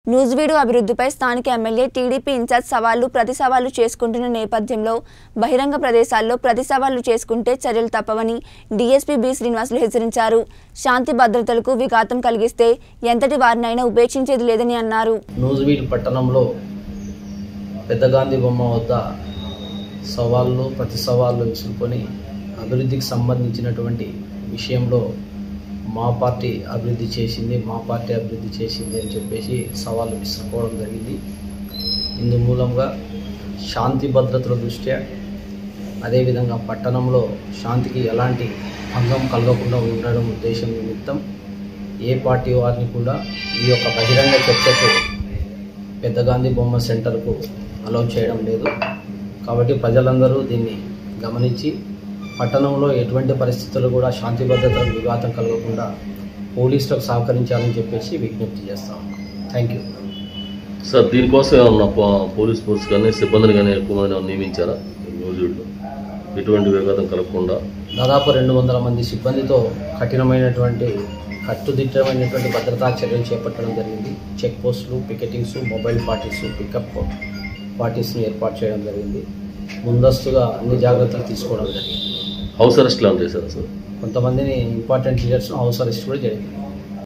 నూజివీడు అభివృద్ధిపై స్థానిక MLA TDP incharge సవాళ్లు ప్రతి సవాళ్లు చేసుకుంటున్న నేపథ్యంలో బహిరంగ ప్రదేశాల్లో ప్రతి సవాళ్లు చేసుకుంటే చర్యలు తప్పవని డీఎస్పీ బి శ్రీనివాసులు హెచ్చరించారు శాంతి భద్రతలకు విఘాతం కలిగిస్తే ఎంతటి వారినైనా ఉపేక్షించేది లేదని అన్నారు నూజివీడు పట్టణంలో పెద్ద గాంధీ బొమ్మ వద్ద సవాళ్ళు ప్రతి సవాళ్ళు విసురుకొని అభివృద్ధికి సంబంధించినటువంటి విషయంలో మా పార్టీ అభివృద్ధి చేసింది మా పార్టీ అభివృద్ధి చేసింది అని చెప్పేసి సవాళ్ళు విసురుకోవడం జరిగింది ఇందు మూలంగా శాంతి భద్రతల దృష్ట్యా అదేవిధంగా పట్టణంలో శాంతికి ఎలాంటి భంగం కలగకుండా ఉండడం ఉద్దేశం నిమిత్తం ఏ పార్టీ వారిని కూడా ఈ యొక్క బహిరంగ చర్చకు పెద్ద గాంధీ బొమ్మ సెంటర్కు అలౌ చేయడం లేదు కాబట్టి ప్రజలందరూ దీన్ని గమనించి పట్టణంలో ఎటువంటి పరిస్థితులు కూడా శాంతి భద్రతలకు విఘాతం కలగకుండా పోలీసులకు సహకరించాలని చెప్పేసి విజ్ఞప్తి చేస్తాం థ్యాంక్ యూ సార్ దీనికోసం ఏమన్నా పో- పోలీస్ ఫోర్స్ కానీ సిబ్బందిని కానీ ఎక్కువ మంది ఏమన్నా నియమించారా ఈ రోజుల్లో ఎటువంటి విఘాతం కలగకుండా దాదాపు రెండు వందల మంది సిబ్బందితో కఠినమైనటువంటి కట్టుదిట్టమైనటువంటి భద్రతా చర్యలు చేపట్టడం జరిగింది చెక్ పోస్టులు పికెటింగ్స్ మొబైల్ పార్టీస్ పికప్ పార్టీస్ని ఏర్పాటు చేయడం జరిగింది ముందస్తుగా అన్ని జాగ్రత్తలు తీసుకోవడం జరిగింది హౌస్ అరెస్ట్ లాంటి చేశారా సార్ కొంతమందిని ఇంపార్టెంట్ లీడర్స్ హౌస్ అరెస్ట్ కూడా జరిగింది